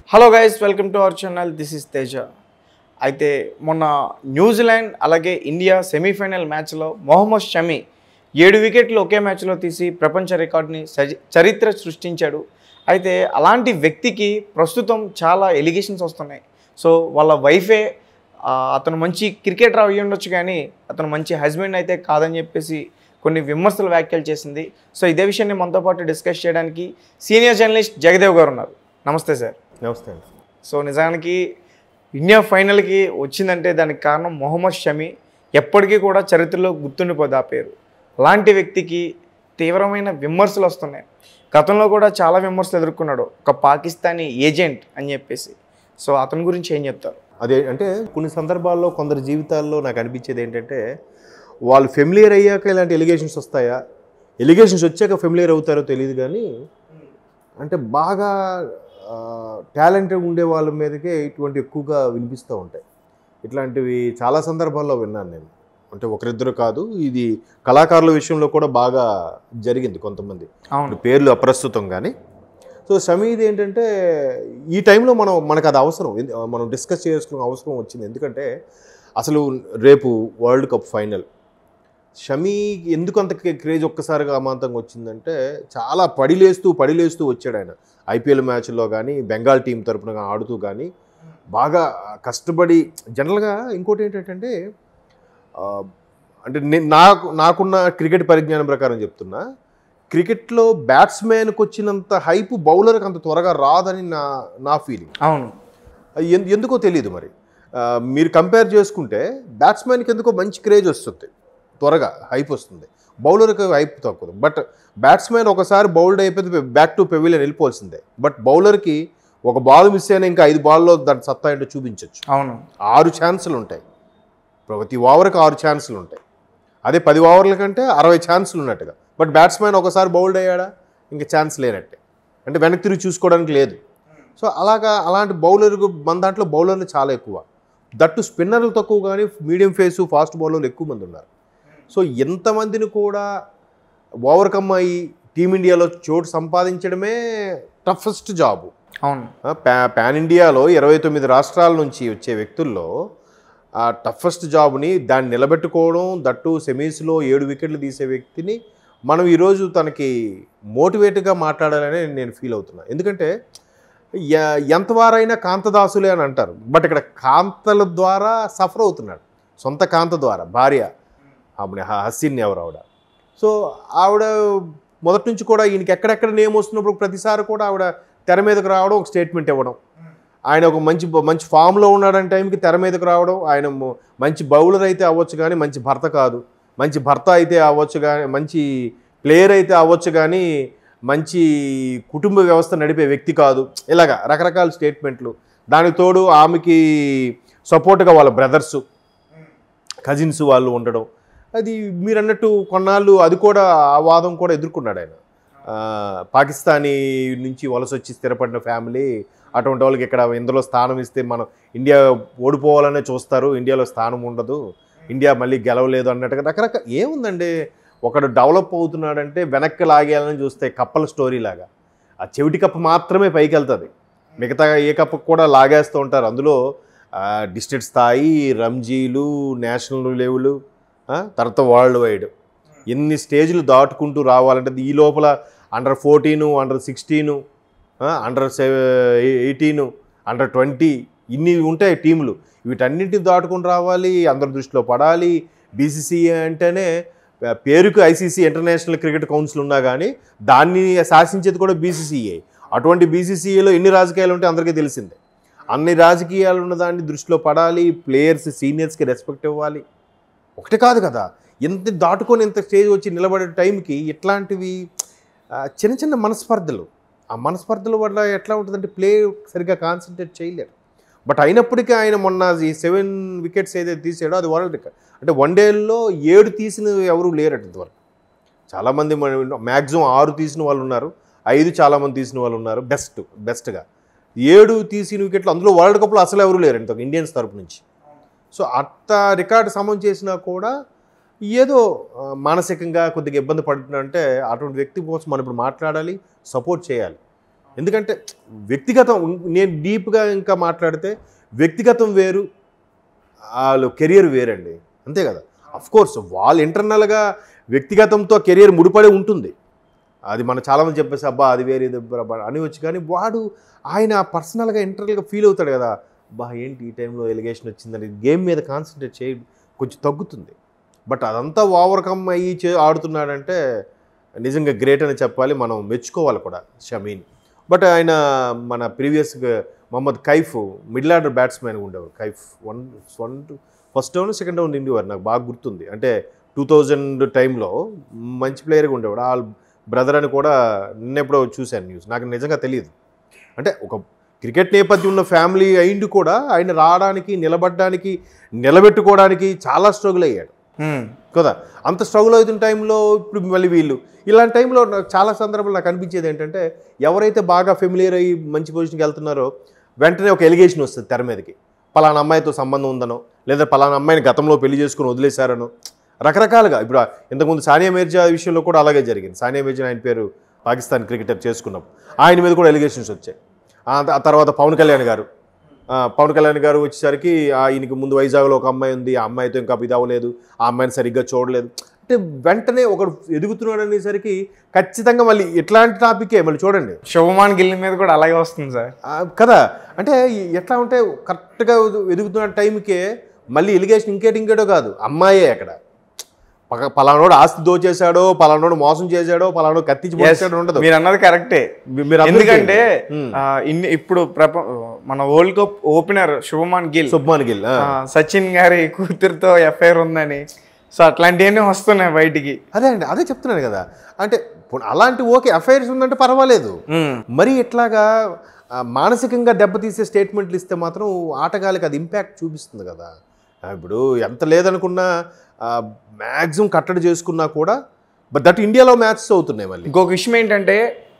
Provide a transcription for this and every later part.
Hello guys welcome to our channel this is Teja అయితే మొన్న New Zealand అలాగే ఇండియా సెమీఫైనల్ మ్యాచ్లో మొహమ్మద్ షమి ఏడు వికెట్లు ఒకే మ్యాచ్లో తీసి ప్రపంచ రికార్డుని సజ- చరిత్ర సృష్టించాడు అయితే అలాంటి వ్యక్తికి ప్రస్తుతం చాలా ఎలిగేషన్స్ వస్తున్నాయి సో వాళ్ళ వైఫే ఆ, అతను మంచి క్రికెటర్ అయి ఉండొచ్చు కానీ అతను మంచి హస్బెండ్ అయితే కాదని చెప్పేసి కొన్ని విమర్శలు వ్యాఖ్యలు చేసింది సో ఇదే విషయాన్ని మనతో పాటు డిస్కస్ చేయడానికి సీనియర్ జర్నలిస్ట్ జగదేవ్ గారు ఉన్నారు నమస్తే సార్ నమస్తే అండి సో నిజానికి ఇండియా ఫైనల్కి వచ్చిందంటే దానికి కారణం మొహమ్మద్ షమి ఎప్పటికీ కూడా చరిత్రలో గుర్తుండిపోదు ఆ పేరు అలాంటి వ్యక్తికి తీవ్రమైన విమర్శలు వస్తున్నాయి గతంలో కూడా చాలా విమర్శలు ఎదుర్కొన్నాడు ఒక పాకిస్తానీ ఏజెంట్ అని చెప్పేసి సో అతని గురించి ఏం చెప్తారు అదే అంటే కొన్ని సందర్భాల్లో కొందరి జీవితాల్లో నాకు అనిపించేది ఏంటంటే వాళ్ళు ఫెమిలియర్ అయ్యాక ఇలాంటి ఎలిగేషన్స్ వస్తాయా ఎలిగేషన్స్ వచ్చాక ఫెమిలియర్ అవుతారో తెలియదు కానీ అంటే బాగా టాలెంటెడ్ ఉండే వాళ్ళ మీదకే ఇటువంటి ఎక్కువగా వినిపిస్తూ ఉంటాయి ఇట్లాంటివి చాలా సందర్భాల్లో విన్నాను నేను అంటే ఒకరిద్దరు కాదు ఇది కళాకారుల విషయంలో కూడా బాగా జరిగింది కొంతమంది అవును పేర్లు అప్రస్తుతం కానీ సో సమీది ఏంటంటే ఈ టైంలో మనం మనకు అది అవసరం ఎందు- మనం డిస్కస్ చేసుకునే అవసరం వచ్చింది ఎందుకంటే అసలు రేపు వరల్డ్ కప్ ఫైనల్ షమీ ఎందుకు అంత క్రేజ్ ఒక్కసారిగా అమాంతంగా వచ్చిందంటే చాలా పడిలేస్తూ పడిలేస్తూ వచ్చాడు ఆయన ఐపీఎల్ మ్యాచ్లో కానీ బెంగాల్ టీం తరపున గా- ఆడుతూ కానీ బాగా కష్టపడి జనరల్గా ఇంకోటి ఏంటంటే ఆ, అంటే నేను నాకు నాకున్న క్రికెట్ పరిజ్ఞానం ప్రకారం చెప్తున్నా క్రికెట్లో బ్యాట్స్మెన్కి వచ్చినంత హైప్ బౌలర్కి అంత త్వరగా రాదని నా నా ఫీలింగ్ అవును అది ఎందు- ఎందుకో తెలియదు మరి ఆ, మీరు కంపేర్ చేసుకుంటే బ్యాట్స్మెన్కి ఎందుకో మంచి క్రేజ్ వస్తుంది త్వరగా హైప్ వస్తుంది బౌలర్కి హైప్ తక్కువ బట్ బ్యాట్స్మెన్ ఒకసారి బౌల్డ్ అయిపోతే బ్యాక్ టు పెవిలియన్ వెళ్ళిపోవాల్సిందే బట్ బౌలర్కి ఒక బాల్ మిస్ అయినా ఇంకా ఐదు బాల్లో దాని సత్తా ఏంటో చూపించవచ్చు అవును ఆరు ఛాన్సులు ఉంటాయి ప్రతి ఓవర్కి ఆరు ఛాన్సులు ఉంటాయి అదే పది ఓవర్ల కంటే అరవై ఛాన్సులు ఉన్నట్టుగా బట్ బ్యాట్స్మెన్ ఒకసారి బౌల్డ్ అయ్యాడా ఇంకా ఛాన్స్ లేనట్టే అంటే వెనక్కి తిరిగి చూసుకోవడానికి లేదు సో అలాగా అలాంటి బౌలర్ మన దాంట్లో బౌలర్లు చాలా ఎక్కువ దట్టు స్పిన్నర్లు తక్కువ కానీ మీడియం ఫేసు ఫాస్ట్ బౌలర్లు ఎక్కువ మంది ఉన్నారు సో ఎంతమందిని కూడా ఓవర్కమ్ అయ్యి టీమిండియాలో చోటు సంపాదించడమే టఫెస్ట్ జాబు అవును ఆ, పా పాన్ ఇండియాలో ఇరవై తొమ్మిది రాష్ట్రాల నుంచి వచ్చే వ్యక్తుల్లో ఆ టఫెస్ట్ జాబ్ని దాన్ని నిలబెట్టుకోవడం దట్టు సెమీస్లో ఏడు వికెట్లు తీసే వ్యక్తిని మనం ఈరోజు తనకి మోటివేట్గా మాట్లాడాలని నేను ఫీల్ అవుతున్నా ఎందుకంటే ఎ- ఎంతవారైనా కాంతదాసులే అని అంటారు బట్ ఇక్కడ కాంతల ద్వారా సఫర్ అవుతున్నాడు సొంత కాంత ద్వారా భార్య ఆమె హసిన్ ఎవరు ఆవిడ సో ఆవిడ మొదటి నుంచి కూడా ఈయనకి ఎక్కడెక్కడ నేమ్ వస్తున్నప్పుడు ప్రతిసారి కూడా ఆవిడ తెర మీదకు రావడం ఒక స్టేట్మెంట్ ఇవ్వడం ఆయన ఒక మంచి మంచి ఫామ్లో ఉన్నాడని టైంకి తెర మీదకు రావడం ఆయన మ- మంచి బౌలర్ అయితే అవ్వచ్చు కానీ మంచి భర్త కాదు మంచి భర్త అయితే అవ్వచ్చు కానీ మంచి ప్లేయర్ అయితే అవ్వచ్చు కానీ మంచి కుటుంబ వ్యవస్థ నడిపే వ్యక్తి కాదు ఇలాగా రకరకాల స్టేట్మెంట్లు దానికి తోడు ఆమెకి సపోర్ట్గా వాళ్ళ బ్రదర్సు కజిన్స్ వాళ్ళు ఉండడం అది మీరు అన్నట్టు కొన్నాళ్ళు అది కూడా ఆ వాదం కూడా ఎదుర్కొన్నాడు ఆయన ఆ, పాకిస్తానీ నుంచి వలస వచ్చి స్థిరపడిన ఫ్యామిలీ అటువంటి వాళ్ళకి ఇక్కడ ఇందులో స్థానం ఇస్తే మనం ఇండియా ఓడిపోవాలనే చూస్తారు ఇండియాలో స్థానం ఉండదు ఇండియా మళ్ళీ గెలవలేదు అన్నట్టుగా రకరకాల ఏముందండి ఒకడు డెవలప్ అవుతున్నాడంటే వెనక్కి లాగేయాలని చూస్తే కప్పల స్టోరీ లాగా ఆ చెవిటి కప్ప మాత్రమే పైకి వెళ్తుంది మిగతా ఏ కప్పకు కూడా లాగేస్తూ ఉంటారు అందులో డిస్ట్రిక్ట్ స్థాయి రంజీలు నేషనల్ లెవెల్ తర్వాత వరల్డ్ వైడ్ ఎన్ని స్టేజ్లు దాటుకుంటూ రావాలంటే ఈ లోపల under fourteen under sixteen under eighteen under twenty ఇన్ని ఉంటాయి టీంలు వీటన్నిటిని దాటుకుని రావాలి అందరి దృష్టిలో పడాలి బీసీసీఏ అంటేనే ఆ, పేరుకు ఐసీసీ ఇంటర్నేషనల్ క్రికెట్ కౌన్సిల్ ఉన్నా కానీ దాన్ని శాసించేది కూడా బీసీసీఏ అటువంటి బీసీసీఏలో ఎన్ని రాజకీయాలు ఉంటే అందరికీ తెలిసిందే అన్ని రాజకీయాలు ఉన్న దాన్ని దృష్టిలో పడాలి ప్లేయర్స్ సీనియర్స్కి రెస్పెక్ట్ ఇవ్వాలి ఒకటి కాదు కదా ఎంత దాటుకొని ఇంత స్టేజ్ వచ్చి నిలబడే టైంకి ఇట్లాంటివి ఆ, చిన్న చిన్న మనస్పర్ధలు ఆ మనస్పర్ధల వల్ల ఎట్లా ఉంటుందంటే ప్లే సరిగ్గా కాన్సన్ట్రేట్ చేయలేరు బట్ అయినప్పటికీ ఆయన మొన్న ఈ సెవెన్ వికెట్స్ ఏదైతే తీసాడో అది వరల్డ్ రికార్డ్ అంటే వన్ డేలో ఏడు తీసిన ఎవరు లేరట ఇంతవరకు చాలామంది మ్యాక్సిమం ఆరు తీసిన వాళ్ళు ఉన్నారు ఐదు చాలామంది తీసిన వాళ్ళు ఉన్నారు బెస్ట్ బెస్ట్గా ఏడు తీసిన వికెట్లు అందులో వరల్డ్ కప్లో అసలు ఎవరు లేరు ఇంత ఇండియన్స్ తరపు నుంచి సో అట్ట రికార్డు సమం చేసినా కూడా ఏదో ఆ, మానసికంగా కొద్దిగా ఇబ్బంది పడుతున్నా అంటే అటువంటి వ్యక్తి కోసం మనం ఇప్పుడు మాట్లాడాలి సపోర్ట్ చేయాలి ఎందుకంటే వ్యక్తిగతం నేను డీప్గా ఇంకా మాట్లాడితే వ్యక్తిగతం వేరు వాళ్ళు కెరియర్ వేరండి అంతే కదా అఫ్ కోర్స్ వాళ్ళు ఇంటర్నల్గా వ్యక్తిగతంతో కెరియర్ ముడిపడి ఉంటుంది అది మనం చాలామంది చెప్పేసి అబ్బా అది వేరే ఇది అబ్బా అని వచ్చి కానీ వాడు ఆయన పర్సనల్గా ఇంటర్నల్గా ఫీల్ అవుతాడు కదా బా ఏంటి ఈ టైంలో ఎలిగేషన్ వచ్చిందని గేమ్ మీద కాన్సన్ట్రేట్ చేయ కొంచెం తగ్గుతుంది బట్ అదంతా ఓవర్కమ్ అయ్యి చే ఆడుతున్నాడంటే నిజంగా గ్రేట్ అని చెప్పాలి మనం మెచ్చుకోవాలి కూడా షమీన్ బట్ ఆయన మన previous Mohammad Kaif middle order batsmen ఉండేవారు Kaif one one first down second down ఉండేవారు నాకు బాగా గుర్తుంది అంటే టూ థౌజండ్ టైంలో మంచి ప్లేయర్గా ఉండేవాడు వాళ్ళ బ్రదర్ అని కూడా నిన్నెప్పుడో చూశాను న్యూస్ నాకు నిజంగా తెలియదు అంటే ఒక క్రికెట్ నేపథ్యం ఉన్న ఫ్యామిలీ అయింది కూడా ఆయన రావడానికి నిలబడడానికి నిలబెట్టుకోవడానికి చాలా స్ట్రగుల్ అయ్యాడు హ్మ్. కదా అంత స్ట్రగుల్ అవుతున్న టైంలో ఇప్పుడు మళ్ళీ వీళ్ళు ఇలాంటి టైంలో నాకు చాలా సందర్భాలు నాకు అనిపించేది ఏంటంటే ఎవరైతే బాగా ఫెమిలియర్ అయ్యి మంచి పొజిషన్కి వెళ్తున్నారో వెంటనే ఒక ఎలిగేషన్ వస్తుంది తెర మీదకి పలానా అమ్మాయితో సంబంధం ఉందనో లేదా పలానా అమ్మాయిని గతంలో పెళ్లి చేసుకుని వదిలేశారనో రకరకాలుగా ఇప్పుడు ఇంతకుముందు సానియా మిర్జా విషయంలో కూడా అలాగే జరిగింది సానియా మిర్జా ఆయన పేరు పాకిస్తాన్ క్రికెటర్ చేసుకున్నప్పుడు ఆయన మీద కూడా ఎలిగేషన్స్ వచ్చాయి ఆ ఆ తర్వాత పవన్ కళ్యాణ్ గారు ఆ, పవన్ కళ్యాణ్ గారు వచ్చేసరికి ఆయనకి ముందు వైజాగ్లో ఒక అమ్మాయి ఉంది ఆ అమ్మాయితో ఇంకా ఇది అవ్వలేదు ఆ అమ్మాయిని సరిగ్గా చూడలేదు అంటే వెంటనే ఒకడు ఎదుగుతున్నాడు అనేసరికి ఖచ్చితంగా మళ్ళీ ఇట్లాంటి టాపికే మళ్ళీ చూడండి శుభమాన్ గిల్ మీద కూడా అలాగే వస్తుంది సార్ ఆ, కదా అంటే ఈ- ఎట్లా ఉంటే కరెక్ట్గా ఎదుగుతున్న టైంకే మళ్ళీ ఎలిగేషన్ ఇంకేటి ఇంకేటో కాదు అమ్మాయే అక్కడ పక్క పలానోడు ఆస్తి దోచేశాడో పలానోడు మోసం చేశాడో పలానోడు కత్తించి పోసాడో ఉండదు మీరు అన్నది కరెక్టే మీ- మీరు అందరూ ఎందుకంటే హ్మ్. ఆ, ఇన్ని ఇప్పుడు ప్రప మన World Cup opener Shubman Gill Shubman Gill ఆ. ఆ, సచిన్ గారి కూతురుతో ఎఫ్ఐఆర్ ఉందని సో అట్లాంటివన్నీ వస్తున్నాయి బయటికి అదే అండి అదే చెప్తున్నాను కదా అంటే పోనీ అలాంటి ఓకే అఫైర్స్ ఉందంటే పర్వాలేదు హ్మ్. మరి ఇట్లాగా ఆ, మానసికంగా దెబ్బతీసే స్టేట్మెంట్లు ఇస్తే మాత్రం ఆటగాళ్ళకి అది ఇంపాక్ట్ చూపిస్తుంది కదా ఆ, ఇప్పుడు ఎంత లేదనుకున్నా మ్యాక్సిమం కట్టడి చేసుకున్నా కూడా బట్ దట్ ఇండియాలో మ్యాచెస్ అవుతున్నాయి మళ్ళీ ఇంకొక విషయం ఏంటంటే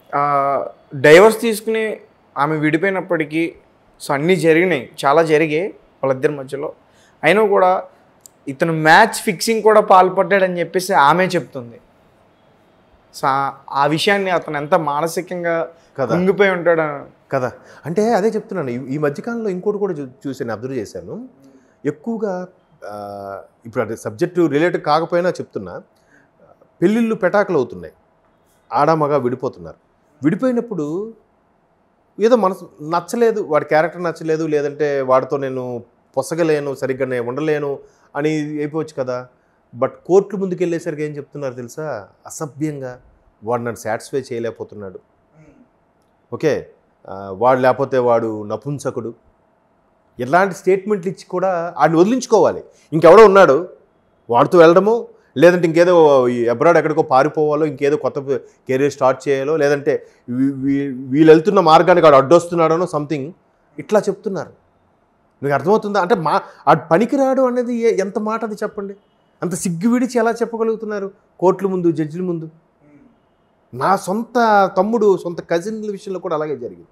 డైవర్స్ తీసుకుని ఆమె విడిపోయినప్పటికీ సో అన్నీ జరిగినాయి చాలా జరిగాయి వాళ్ళిద్దరి మధ్యలో అయినా కూడా ఇతను మ్యాచ్ ఫిక్సింగ్ కూడా పాల్పడ్డాడని చెప్పేసి ఆమె చెప్తుంది సో ఆ- ఆ విషయాన్ని అతను ఎంత మానసికంగా కదా. కుంగిపోయి ఉంటాడు కదా అంటే అదే చెప్తున్నాను ఈ- ఈ మధ్యకాలంలో ఇంకోటి కూడా చూ- చూసాను అబ్జర్వ్ చేశాను ఎక్కువగా ఆ, ఇప్పుడు అంటే సబ్జెక్టు రిలేటెడ్ కాకపోయినా చెప్తున్నా పెళ్ళిళ్ళు పెటాకులు అవుతున్నాయి ఆడ మగ విడిపోతున్నారు విడిపోయినప్పుడు ఏదో మనసు నచ్చలేదు వాడి క్యారెక్టర్ నచ్చలేదు లేదంటే వాడితో నేను పొసగలేను సరిగ్గా నేను ఉండలేను అని అయిపోవచ్చు కదా బట్ కోర్టు ముందుకు వెళ్ళేసరికి ఏం చెప్తున్నారు తెలుసా అసభ్యంగా వాడు నన్ను సాటిస్ఫై చేయలేకపోతున్నాడు ఓకే ఆ, వాడు లేకపోతే వాడు నపుంసకుడు ఇలాంటి స్టేట్మెంట్లు ఇచ్చి కూడా ఆడిని వదిలించుకోవాలి ఇంకెవడో ఉన్నాడు వాడితో వెళ్ళడము లేదంటే ఇంకేదో అబ్రాడ్ ఎక్కడికో పారిపోవాలో ఇంకేదో కొత్త కెరీర్ స్టార్ట్ చేయాలో లేదంటే వీ- వీ- వీళ్ళు వెళ్తున్న మార్గానికి ఆడు అడ్డొస్తున్నాడనో సంథింగ్ ఇట్లా చెప్తున్నారు మీకు అర్థమవుతుందా అంటే మా ఆ పనికిరాడు అనేది ఏ- ఎంత మాట అది చెప్పండి అంత సిగ్గు విడిచి ఎలా చెప్పగలుగుతున్నారు కోర్టుల ముందు జడ్జిల ముందు నా సొంత తమ్ముడు సొంత కజిన్ల విషయంలో కూడా అలాగే జరిగింది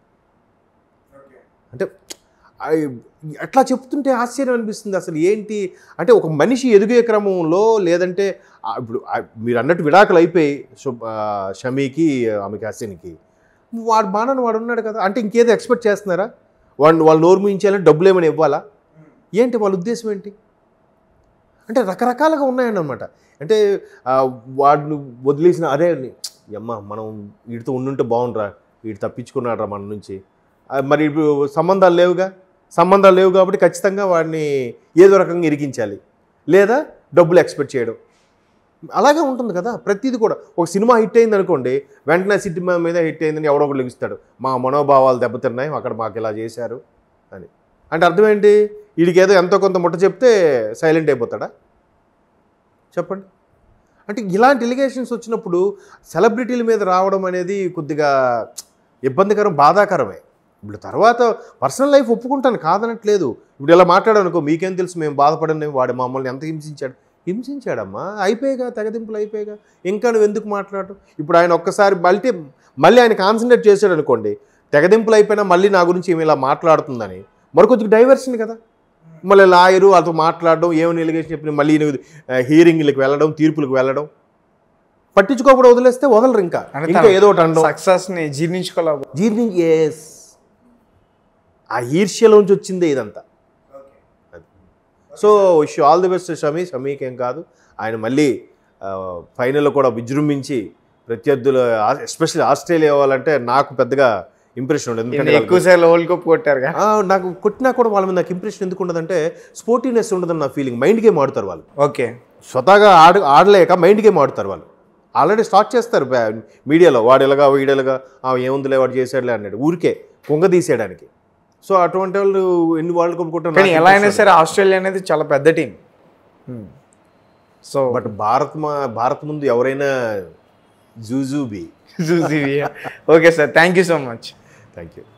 అంటే ఐ- అట్లా చెప్తుంటే ఆశ్చర్యం అనిపిస్తుంది అసలు ఏంటి అంటే ఒక మనిషి ఎదిగే క్రమంలో లేదంటే ఆ, ఇప్పుడు ఆ, మీరు అన్నట్టు విడాకులు అయిపోయి శుభ ఆ, షమీకి ఆమెకి హసీన్కి వాడు బాణాన్ని వాడు ఉన్నాడు కదా అంటే ఇంకేదో ఎక్స్పెక్ట్ చేస్తున్నారా వాడిని వాళ్ళు నోరు ముయించాలని డబ్బులు ఏమైనా ఇవ్వాలా ఏంటి వాళ్ళ ఉద్దేశం ఏంటి అంటే రకరకాలుగా ఉన్నాయన్నమాట అంటే ఆ, వాడిని వదిలేసిన అరే అమ్మ మనం వీడితో ఉండుంటే బాగుండ్రా వీడు తప్పించుకున్నాడు రా మన నుంచి ఆ, మరి ఇప్పుడు సంబంధాలు లేవుగా సంబంధాలు లేవు కాబట్టి ఖచ్చితంగా వాడిని ఏదో రకంగా ఇరికించాలి లేదా డబ్బులు ఎక్స్పెక్ట్ చేయడం అలాగే ఉంటుంది కదా ప్రతిదీ కూడా ఒక సినిమా హిట్ అయింది అనుకోండి వెంటనే సినిమా మీద హిట్ అయిందని ఎవడో ఒకటి లెగిస్తాడు మా మనోభావాలు దెబ్బతిన్నాయి అక్కడ మాకు ఇలా చేశారు అని అంటే అర్థం ఏంటి వీడికి ఏదో ఎంతో కొంత ముట్ట చెప్తే సైలెంట్ అయిపోతాడా చెప్పండి అంటే ఇలాంటి ఎలిగేషన్స్ వచ్చినప్పుడు సెలబ్రిటీల మీద రావడం అనేది కొద్దిగా ఇబ్బందికరం బాధాకరమే ఇప్పుడు తర్వాత పర్సనల్ లైఫ్ ఒప్పుకుంటాను కాదనట్లేదు ఇప్పుడు ఇలా మాట్లాడాను అనుకో మీకేం తెలుసు మేము బాధపడని వాడు మమ్మల్ని ఎంత హింసించాడు హింసించాడమ్మా అయిపోయాగా తెగదింపులు అయిపోయాగా ఇంకా నువ్వు ఎందుకు మాట్లాడు ఇప్పుడు ఆయన ఒక్కసారి మళ్ళీ మళ్ళీ ఆయన కాన్సన్ట్రేట్ చేశాడు అనుకోండి తెగదింపులు అయిపోయినా మళ్ళీ నా గురించి ఏమి ఇలా మాట్లాడుతుందని మరి కొద్దిగా డైవర్షన్ కదా మళ్ళీ లాయరు వాళ్ళతో మాట్లాడడం ఏమైనా ఎలిగేషన్ చెప్పిన మళ్ళీ నువ్వు హీరింగ్లకు వెళ్ళడం తీర్పులకు వెళ్ళడం పట్టించుకోకుండా వదిలేస్తే వదలరు ఇంకా అంటే ఇంకా ఏదో ఒకటి అనడం సక్సెస్ని జీర్ణించుకోలేకపోతే జీర్ణి ఎస్ ఆ ఈర్ష్యలోంచి వచ్చిందే ఇదంతా so wish all the best Shami షమీకి ఏం కాదు ఆయన మళ్ళీ ఫైనల్లో కూడా విజృంభించి ప్రత్యర్థులు ఎస్పెషల్లీ ఆస్ట్రేలియా వాళ్ళంటే నాకు పెద్దగా ఇంప్రెషన్ ఉండదు ఎందుకంటే వాళ్ళకి- ఎక్కువ సార్లు వరల్డ్ కప్ కొట్టారుగా ఆ, నాకు కొట్టినా కూడా వాళ్ళ మీద నాకు ఇంప్రెషన్ ఎందుకు ఉండదంటే స్పోర్టివ్నెస్ ఉండదని నా ఫీలింగ్ మైండ్ గేమ్ ఆడుతారు వాళ్ళు ఓకే స్వతహాగా ఆడ ఆడలేక మైండ్ గేమ్ ఆడుతారు వాళ్ళు ఆల్రెడీ స్టార్ట్ చేస్తారు బ్యా- మీడియాలో వాడు ఎలాగా వీడెలాగా ఆ ఏముందిలే వాడు చేసాడులే అన్నాడు ఊరికే కొంగ తీసేయడానికి సో అటువంటి వాళ్ళు ఎన్ని వాళ్ళు కొనుక్కుంటారు కానీ ఎలా అయినా సరే ఆస్ట్రేలియా అనేది చాలా పెద్ద టీం సో బట్ భారత్ మా భారత్ ముందు ఎవరైనా జూజూబీ చూసి okay sir thank you so much thank you